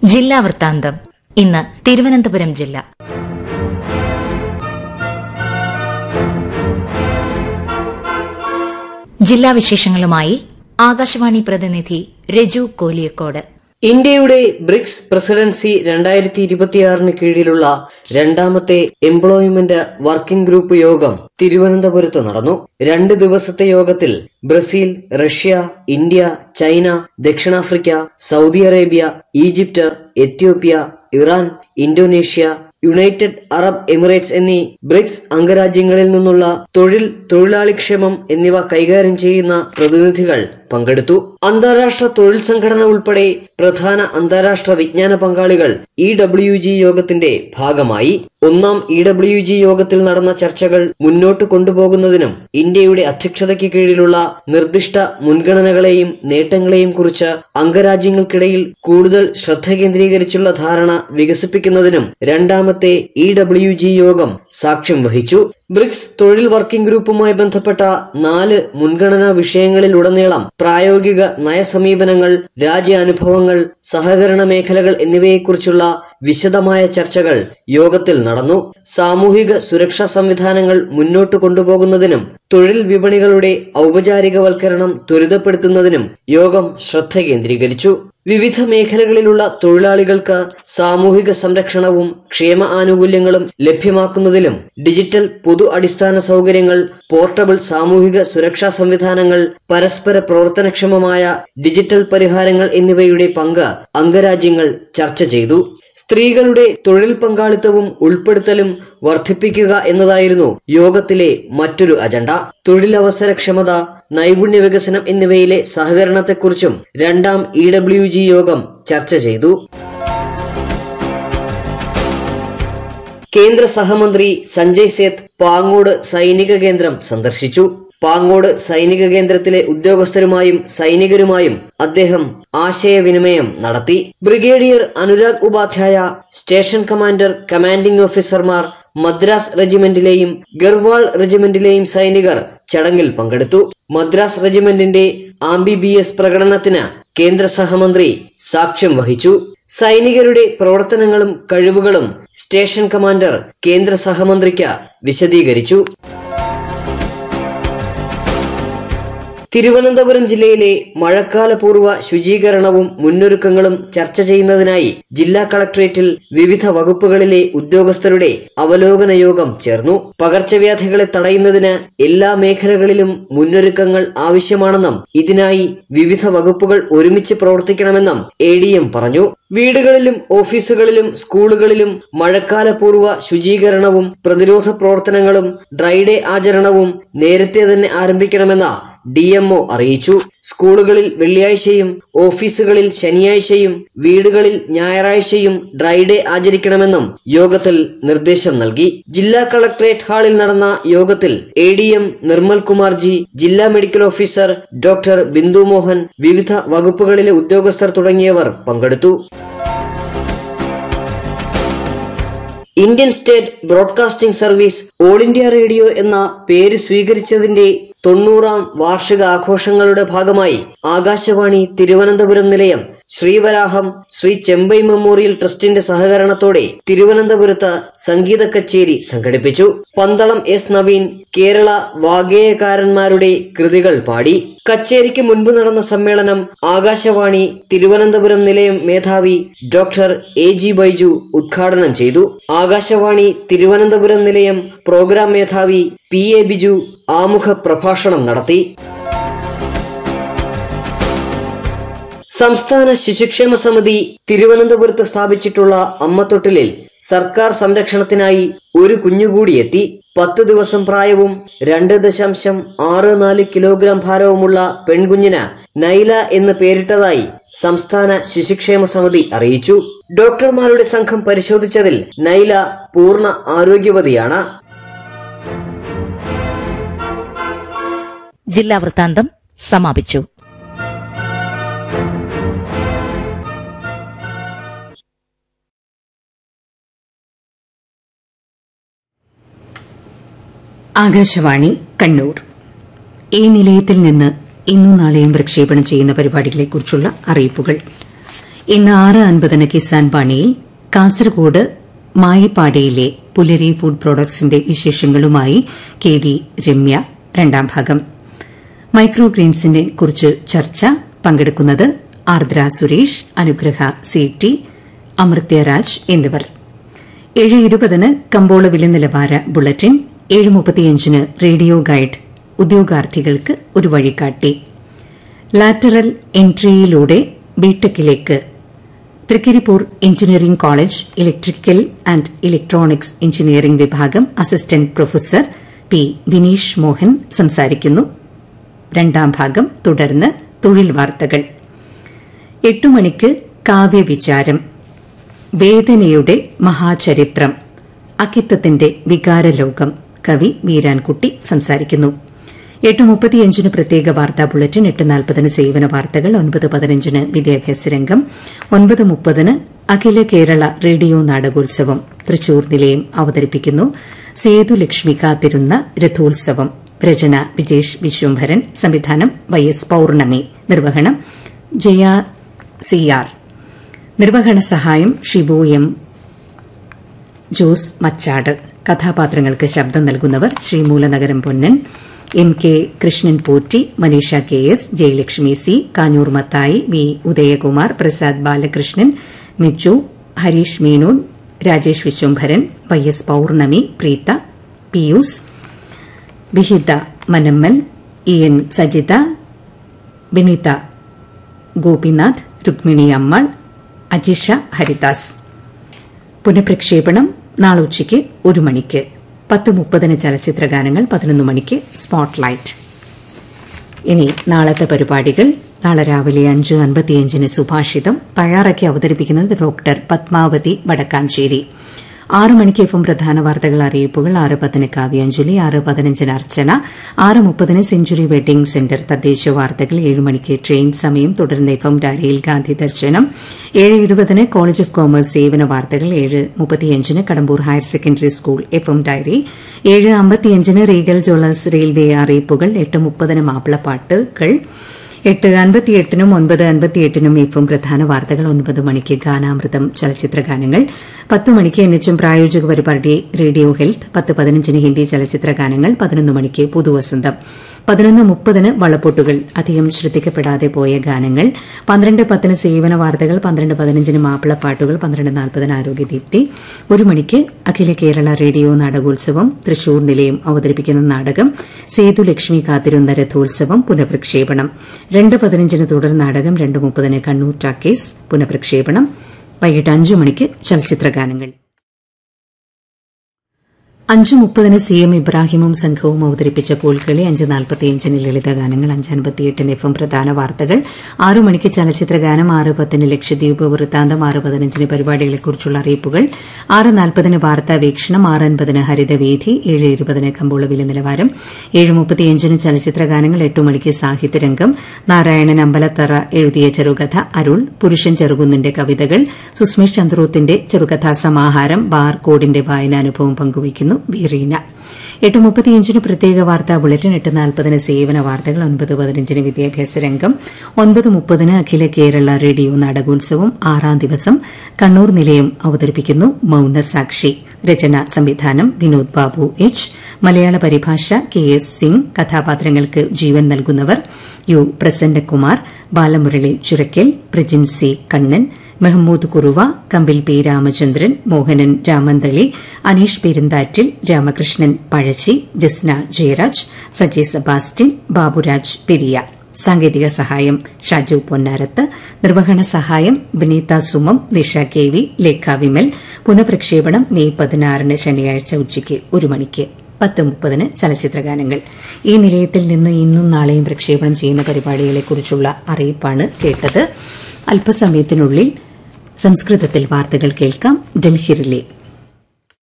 ജില്ലാ വൃത്താന്തം ഇന്ന് തിരുവനന്തപുരം ജില്ല ജില്ലാ വിശേഷങ്ങളുമായി ആകാശവാണി പ്രതിനിധി രജു കോലിയക്കോട് ഇന്ത്യയുടെ ബ്രിക്സ് പ്രസിഡൻസി രണ്ടായിരത്തി ഇരുപത്തിയാറിന് കീഴിലുള്ള രണ്ടാമത്തെ എംപ്ലോയ്മെന്റ് വർക്കിംഗ് ഗ്രൂപ്പ് യോഗം തിരുവനന്തപുരത്ത് നടന്നു രണ്ട് ദിവസത്തെ യോഗത്തിൽ ബ്രസീൽ റഷ്യ ഇന്ത്യ ചൈന ദക്ഷിണാഫ്രിക്ക Saudi Arabia Egypt Ethiopia Iran Indonesia United Arab Emirates എന്നീ ബ്രിക്സ് അംഗരാജ്യങ്ങളിൽ നിന്നുള്ള തൊഴിൽ തൊഴിലാളിക്ഷേമം എന്നിവ കൈകാര്യം ചെയ്യുന്ന പ്രതിനിധികൾ പങ്കെടുത്തു അന്താരാഷ്ട്ര തൊഴിൽ സംഘടന ഉൾപ്പെടെ പ്രധാന അന്താരാഷ്ട്ര വിജ്ഞാന പങ്കാളികൾ ഇ ഡബ്ല്യു ജി യോഗത്തിന്റെ ഭാഗമായി ഒന്നാം ഇ ഡബ്ല്യു ജി യോഗത്തിൽ നടന്ന ചർച്ചകൾ മുന്നോട്ട് കൊണ്ടുപോകുന്നതിനും ഇന്ത്യയുടെ അധ്യക്ഷതയ്ക്ക് കീഴിലുള്ള നിർദ്ദിഷ്ട മുൻഗണനകളെയും നേട്ടങ്ങളെയും കുറിച്ച് അംഗരാജ്യങ്ങൾക്കിടയിൽ കൂടുതൽ ശ്രദ്ധ കേന്ദ്രീകരിച്ചുള്ള ധാരണ വികസിപ്പിക്കുന്നതിനും രണ്ടാമത്തെ ഇ ഡബ്ല്യു ജി യോഗം സാക്ഷ്യം വഹിച്ചു ബ്രിക്സ് തൊഴിൽ വർക്കിംഗ് ഗ്രൂപ്പുമായി ബന്ധപ്പെട്ട നാല് മുൻഗണനാ വിഷയങ്ങളിലുടനീളം പ്രായോഗിക നയസമീപനങ്ങൾ രാജ്യാനുഭവങ്ങൾ സഹകരണ മേഖലകൾ എന്നിവയെക്കുറിച്ചുള്ള വിശദമായ ചർച്ചകൾ യോഗത്തിൽ നടന്നു സാമൂഹിക സുരക്ഷാ സംവിധാനങ്ങൾ മുന്നോട്ട് കൊണ്ടുപോകുന്നതിനും തൊഴിൽ വിപണികളുടെ ഔപചാരികവൽക്കരണം ത്വരിതപ്പെടുത്തുന്നതിനും യോഗം ശ്രദ്ധ കേന്ദ്രീകരിച്ചു വിവിധ മേഖലകളിലുള്ള തൊഴിലാളികൾക്ക് സാമൂഹിക സംരക്ഷണവും ക്ഷേമ ആനുകൂല്യങ്ങളും ലഭ്യമാക്കുന്നതിലും ഡിജിറ്റൽ പൊതു അടിസ്ഥാന സൗകര്യങ്ങൾ പോർട്ടബിൾ സാമൂഹിക സുരക്ഷാ സംവിധാനങ്ങൾ പരസ്പര പ്രവർത്തനക്ഷമമായ ഡിജിറ്റൽ പരിഹാരങ്ങൾ എന്നിവയുടെ പങ്ക് അംഗരാജ്യങ്ങൾ ചർച്ച ചെയ്തു സ്ത്രീകളുടെ തൊഴിൽ പങ്കാളിത്തവും ഉൾപ്പെടുത്തലും വർദ്ധിപ്പിക്കുക എന്നതായിരുന്നു യോഗത്തിലെ മറ്റൊരു അജണ്ട തൊഴിലവസരക്ഷമത നൈപുണ്യ വികസനം എന്നിവയിലെ സഹകരണത്തെക്കുറിച്ചും രണ്ടാം ഇ ഡബ്ല്യു ജി യോഗം ചർച്ച ചെയ്തു കേന്ദ്ര സഹമന്ത്രി സഞ്ജയ് സേത്ത് പാങ്ങോട് സൈനിക കേന്ദ്രം സന്ദർശിച്ചു പാങ്ങോട് സൈനിക കേന്ദ്രത്തിലെ ഉദ്യോഗസ്ഥരുമായും സൈനികരുമായും അദ്ദേഹം ആശയവിനിമയം നടത്തി brigadier Anurag Upadhyaya station commander commanding ഓഫീസർമാർ മദ്രാസ് റെജിമെന്റിലെയും ഗർവാൾ റെജിമെന്റിലെയും സൈനികർ ചടങ്ങിൽ പങ്കെടുത്തു മദ്രാസ് റെജിമെന്റിന്റെ ആംബിബിഎസ് പ്രകടനത്തിന് കേന്ദ്ര സഹമന്ത്രി സാക്ഷ്യം വഹിച്ചു സൈനികരുടെ പ്രവർത്തനങ്ങളും കഴിവുകളും സ്റ്റേഷൻ കമാൻഡർ കേന്ദ്ര സഹമന്ത്രിക്ക് വിശദീകരിച്ചു തിരുവനന്തപുരം ജില്ലയിലെ മഴക്കാലപൂർവ്വ ശുചീകരണവും മുന്നൊരുക്കങ്ങളും ചർച്ച ചെയ്യുന്നതിനായി ജില്ലാ കളക്ടറേറ്റിൽ വിവിധ വകുപ്പുകളിലെ ഉദ്യോഗസ്ഥരുടെ അവലോകന യോഗം ചേർന്നു പകർച്ചവ്യാധികളെ തടയുന്നതിന് എല്ലാ മേഖലകളിലും മുന്നൊരുക്കങ്ങൾ ആവശ്യമാണെന്നും ഇതിനായി വിവിധ വകുപ്പുകൾ ഒരുമിച്ച് പ്രവർത്തിക്കണമെന്നും എ ഡി എം പറഞ്ഞു വീടുകളിലും ഓഫീസുകളിലും സ്കൂളുകളിലും മഴക്കാലപൂർവ്വ ശുചീകരണവും പ്രതിരോധ പ്രവർത്തനങ്ങളും ഡ്രൈഡേ ആചരണവും നേരത്തെ തന്നെ ആരംഭിക്കണമെന്ന ഡി എംഒ അറിയിച്ചു സ്കൂളുകളിൽ വെള്ളിയാഴ്ചയും ഓഫീസുകളിൽ ശനിയാഴ്ചയും വീടുകളിൽ ഞായറാഴ്ചയും ഡ്രൈഡേ ആചരിക്കണമെന്നും യോഗത്തിൽ നിർദ്ദേശം നൽകി ജില്ലാ കളക്ടറേറ്റ് ഹാളിൽ നടന്ന യോഗത്തിൽ A D M Nirmal Kumar G ജില്ലാ medical officer doctor Bindu Mohan വിവിധ വകുപ്പുകളിലെ ഉദ്യോഗസ്ഥർ തുടങ്ങിയവർ പങ്കെടുത്തു Indian State Broadcasting Service All India Radio എന്ന പേര് സ്വീകരിച്ചതിന്റെ തൊണ്ണൂറാം വാർഷിക ആഘോഷങ്ങളുടെ ഭാഗമായി ആകാശവാണി തിരുവനന്തപുരം നിലയം ശ്രീവരാഹം ശ്രീ ചെമ്പൈ മെമ്മോറിയൽ ട്രസ്റ്റിന്റെ സഹകരണത്തോടെ തിരുവനന്തപുരത്ത് സംഗീത കച്ചേരി സംഘടിപ്പിച്ചു പന്തളം എസ് നവീൻ കേരള വാഗേയകാരന്മാരുടെ കൃതികൾ പാടി കച്ചേരിക്ക് മുൻപ് നടന്ന സമ്മേളനം ആകാശവാണി തിരുവനന്തപുരം നിലയം മേധാവി ഡോക്ടർ എ ജി ബൈജു ഉദ്ഘാടനം ചെയ്തു ആകാശവാണി തിരുവനന്തപുരം നിലയം പ്രോഗ്രാം മേധാവി പി എ ബിജു ആമുഖ പ്രഭാഷണം നടത്തി സംസ്ഥാന ശിശുക്ഷേമ സമിതി തിരുവനന്തപുരത്ത് സ്ഥാപിച്ചിട്ടുള്ള അമ്മത്തൊട്ടിലിൽ സർക്കാർ സംരക്ഷണത്തിനായി ഒരു കുഞ്ഞുകൂടി എത്തി പത്ത് ദിവസം പ്രായവും രണ്ട് ദശാംശം ആറ് നാല് കിലോഗ്രാം ഭാരവുമുള്ള പെൺകുഞ്ഞിന് നൈല എന്ന് പേരിട്ടതായി സംസ്ഥാന ശിശുക്ഷേമ സമിതി അറിയിച്ചു ഡോക്ടർമാരുടെ സംഘം പരിശോധിച്ചതിൽ നൈല പൂർണ്ണ ആരോഗ്യവതിയാണ് ജില്ലാ വൃത്താന്തം സമാപിച്ചു ആകാശവാണി കണ്ണൂർ ഈ നിലയത്തിൽ നിന്ന് ഇന്നും നാളെയും പ്രക്ഷേപണം ചെയ്യുന്ന പരിപാടികളെക്കുറിച്ചുള്ള അറിയിപ്പുകൾ ഇന്ന് ആറ് അൻപതിന് കിസാൻ പാണിയിൽ കാസർഗോഡ് മായിപ്പാടിയിലെ പുലരി ഫുഡ് പ്രോഡക്ട്സിന്റെ വിശേഷങ്ങളുമായി കെ വി രമ്യ രണ്ടാം ഭാഗം മൈക്രോ ഗ്രീൻസിനെ കുറിച്ച് ചർച്ച പങ്കെടുക്കുന്നത് ആർദ്ര സുരേഷ് അനുഗ്രഹ സി ടി അമൃത്യരാജ് എന്നിവർ ഏഴ് ഇരുപതിന് കമ്പോള വില നിലവാര ബുള്ളറ്റിൻ ഏഴ് മുപ്പത്തിയഞ്ചിന് റേഡിയോ ഗൈഡ് ഉദ്യോഗാർത്ഥികൾക്ക് ഒരു വഴികാട്ടി ലാറ്ററൽ എൻട്രിയിലൂടെ ബിടെക്കിലേക്ക് Thrikaripur engineering college electrical and electronics engineering വിഭാഗം assistant professor P Vineesh Mohan സംസാരിക്കുന്നു രണ്ടാം ഭാഗം തുടർന്ന് തൊഴിൽ വാർത്തകൾ എട്ടു മണിക്ക് കാവ്യവിചാരം വേദനയുടെ മഹാചരിത്രം അക്കിത്തത്തിന്റെ വികാരലോകം കവി വീരാൻകുട്ടി സംസാരിക്കുന്നു എട്ട് മുപ്പത്തിയഞ്ചിന് പ്രത്യേക വാർത്താ ബുള്ളറ്റിൻ എട്ട് നാൽപ്പതിന് സേവന വാർത്തകൾ ഒൻപത് പതിനഞ്ചിന് വിദ്യാഭ്യാസ രംഗം ഒൻപത് മുപ്പതിന് അഖില കേരള റേഡിയോ നാടകോത്സവം തൃശൂർ നിലയം അവതരിപ്പിക്കുന്നു സേതുലക്ഷ്മി കാത്തിരുന്ന രഥോത്സവം രചന വിജേഷ് വിശ്വംഭരൻ സംവിധാനം വൈ എസ് പൌർണമി നിർവഹണം ജയ സി ആർ നിർവഹണ സഹായം ഷിബു എം ജോസ് മച്ചാട് കഥാപാത്രങ്ങൾക്ക് ശബ്ദം നൽകുന്നവർ Sreemoolanagaram Ponnan M K Krishnan Potti Maneesha K S Jayalakshmi C Kanjoor Mathai V Udayakumar Prasad Balakrishnan Michu Harish Meenoon Rajesh Viswambharan Y S Pournami Preetha Pius Vihitha Manammal E N Sajitha Vineetha Gopinath Rukmini Ammal Ajisha Haridas പുനഃപ്രക്ഷേപണം നാളെ ഉച്ചയ്ക്ക് ഒരു മണിക്ക് പത്ത് മുപ്പതിന് ചലച്ചിത്ര ഗാനങ്ങൾ പതിനൊന്ന് മണിക്ക് സ്പോട്ട്ലൈറ്റ് ഇനി നാളത്തെ പരിപാടികൾ നാളെ രാവിലെ അഞ്ച് അൻപത്തിയഞ്ചിന് സുഭാഷിതം തയ്യാറാക്കി അവതരിപ്പിക്കുന്നത് ഡോക്ടർ പത്മാവതി വടക്കാഞ്ചേരി ആറ് മണിക്ക് എഫും പ്രധാന വാർത്തകൾ അറിയിപ്പുകൾ ആറ് പത്തിന് കാവ്യാഞ്ജലി ആറ് പതിനഞ്ചിന് അർച്ചന ആറ് മുപ്പതിന് സെഞ്ചുറി വെഡിംഗ് സെന്റർ തദ്ദേശ വാർത്തകൾ ഏഴ് മണിക്ക് ട്രെയിൻ സമയം തുടർന്ന് എഫും ഡയറിയിൽ ഗാന്ധി ദർശനം ഏഴ് ഇരുപതിന് കോളേജ് ഓഫ് കോമേഴ്സ് സേവന വാർത്തകൾ ഏഴ് മുപ്പത്തിയഞ്ചിന് കടമ്പൂർ ഹയർ സെക്കൻഡറി സ്കൂൾ എഫും ഡയറി ഏഴ് അമ്പത്തിയഞ്ചിന് റീഗൽ ജ്വല്ലേഴ്സ് റെയിൽവേ അറിയിപ്പുകൾ എട്ട് മുപ്പതിന് മാപ്പിളപ്പാട്ടുകൾ എട്ട് അൻപത്തിയെട്ടിനും ഒൻപത് അൻപത്തിയെട്ടിനും എഫും പ്രധാന വാർത്തകൾ ഒൻപത് മണിക്ക് ഗാനാമൃതം ചലച്ചിത്ര ഗാനങ്ങൾ പത്ത് മണിക്ക് എൻഎച്ചും പ്രായോജക പരിപാടി റേഡിയോ ഹെൽത്ത് പത്ത് പതിനഞ്ചിന് ഹിന്ദി ചലച്ചിത്ര ഗാനങ്ങൾ പതിനൊന്ന് മണിക്ക് പുതുവസന്തം പതിനൊന്ന് മുപ്പതിന് വളപ്പൊട്ടുകൾ അധികം ശ്രദ്ധിക്കപ്പെടാതെ പോയ ഗാനങ്ങൾ പന്ത്രണ്ട് പത്തിന് സേവന വാർത്തകൾ പന്ത്രണ്ട് പതിനഞ്ചിന് മാപ്പിളപ്പാട്ടുകൾ പന്ത്രണ്ട് നാൽപ്പതിന് ആരോഗ്യദീപ്തി ഒരു മണിക്ക് അഖില കേരള റേഡിയോ നാടകോത്സവം തൃശൂർ നിലയം അവതരിപ്പിക്കുന്ന നാടകം സേതുലക്ഷ്മി കാത്തിരുന്ന രഥോത്സവം പുനഃപ്രക്ഷേപണം രണ്ട് പതിനഞ്ചിന് തുടർ നാടകം രണ്ട് മുപ്പതിന് കണ്ണൂർ ടാക്കേസ് പുനഃപ്രക്ഷേപണം വൈകിട്ട് അഞ്ചു മണിക്ക് ചലച്ചിത്ര ഗാനങ്ങൾ അഞ്ചു മുപ്പതിന് സി എം ഇബ്രാഹിമും സംഘവും അവതരിപ്പിച്ച കോൽക്കളി അഞ്ച് നാൽപ്പത്തിയഞ്ചിന് ലളിതഗാനങ്ങൾ അഞ്ച് അൻപത്തിയെട്ടിന് എഫ് എം പ്രധാന വാർത്തകൾ ആറു മണിക്ക് ചലച്ചിത്ര ഗാനം ആറ് പത്തിന് ലക്ഷദ്വീപ് വൃത്താന്തം ആറ് പതിനഞ്ചിന് പരിപാടികളെക്കുറിച്ചുള്ള അറിയിപ്പുകൾ ആറ് നാൽപ്പതിന് വാർത്താ വീക്ഷണം ആറ് അൻപതിന് ഹരിതവേദി ഏഴ് ഇരുപതിന് കമ്പോള വില നിലവാരം ഏഴ് മുപ്പത്തിയഞ്ചിന് ചലച്ചിത്ര ഗാനങ്ങൾ എട്ട് മണിക്ക് സാഹിത്യരംഗം നാരായണൻ അമ്പലത്തറ എഴുതിയ ചെറുകഥ അരുൾ പുരുഷൻ ചെറുകുന്നിന്റെ കവിതകൾ സുസ്മേഷ് ചന്ദ്രോത്തിന്റെ ചെറുകഥാ സമാഹാരം ബാർ കോഡിന്റെ വായനാനുഭവം പങ്കുവയ്ക്കുന്നു വീറീന എട്ട് മുപ്പത്തിയഞ്ചിന് പ്രത്യേക വാർത്താ ബുള്ളറ്റിൻ എട്ട് നാൽപ്പതിന് സേവന വാർത്തകൾ ഒൻപത് പതിനഞ്ചിന് വിദ്യാഭ്യാസ രംഗം ഒൻപത് മുപ്പതിന് അഖില കേരള റേഡിയോ നാടകോത്സവം ആറാം ദിവസം കണ്ണൂർ നിലയം അവതരിപ്പിക്കുന്നു മൌനസാക്ഷി രചന സംവിധാനം വിനോദ് ബാബു എച്ച് മലയാള പരിഭാഷ കെ എസ് സിംഗ് കഥാപാത്രങ്ങൾക്ക് ജീവൻ നൽകുന്നവർ U Prasannakumar Balamurali Churakkal Prajin C Kannan Mehmood Kuruva Kambil P Ramachandran Mohanan Ramanthali Aneesh Perunthattil Ramakrishnan Pazhachi Jasna Jayaraj Saji Sebastian Baburaj Periya സാങ്കേതിക സഹായം ഷാജു പൊന്നാരത്ത് നിർവഹണ സഹായം വിനീത സുമം നിഷ കെ വി ലേഖ വിമൽ പുനഃപ്രക്ഷേപണം മെയ് പതിനാറിന് ശനിയാഴ്ച ഉച്ചയ്ക്ക് ഒരു മണിക്ക് പത്ത് മുപ്പതിന് ചലച്ചിത്രഗാനങ്ങൾ ഈ നിലയത്തിൽ നിന്ന് ഇന്നും നാളെയും പ്രക്ഷേപണം ചെയ്യുന്ന പരിപാടികളെക്കുറിച്ചുള്ള അറിയിപ്പാണ് കേട്ടത് അല്പസമയത്തിനുള്ളിൽ സംസ്കൃതത്തിൽ വാർത്തകൾ കേൾക്കാം ഡൽഹി റിലേ